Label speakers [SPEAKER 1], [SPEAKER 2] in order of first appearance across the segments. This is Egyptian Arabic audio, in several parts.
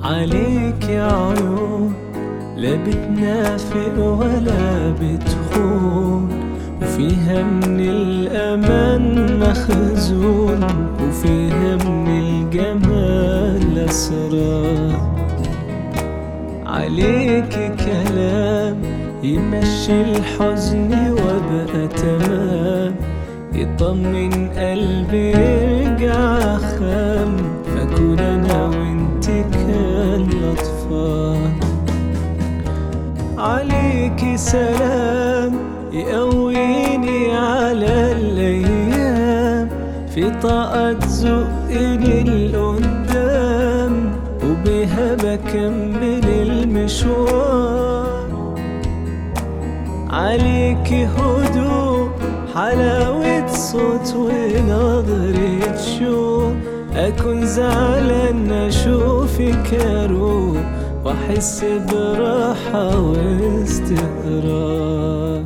[SPEAKER 1] عليك يا عيون لا بتنافق ولا بتخون وفيها من الأمان مخزون وفيها من الجمال أسرار عليك كلام يمشي الحزن وابقى تمام يطمن قلبي يرجع خام فاكون انا وانت كالاطفال عليك سلام يقويني على الايام في طاقة تزقني لقدام وبها بكمل المشوار عليك هدوء حلاوة صوت ونظرة شوق أكون زعلان أشوفك أروح وأحس براحة واستقرار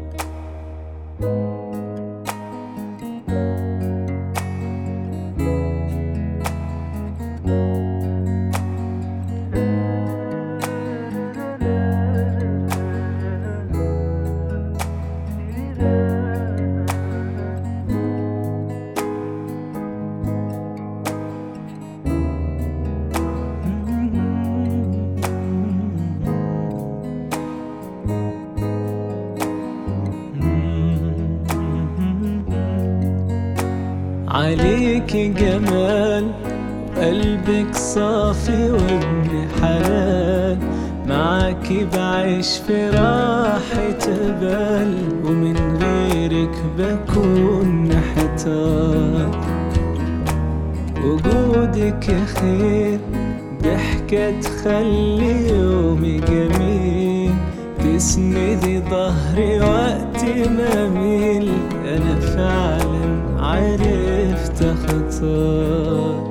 [SPEAKER 1] عليك جمال قلبك صافي وابن حلال معاكي بعيش في راحة بال ومن غيرك بكون محتار وجودك خير ضحكة تخلي يومي جميل تسندي ظهري وقت ما ميل أنا فعلا عرفت أختار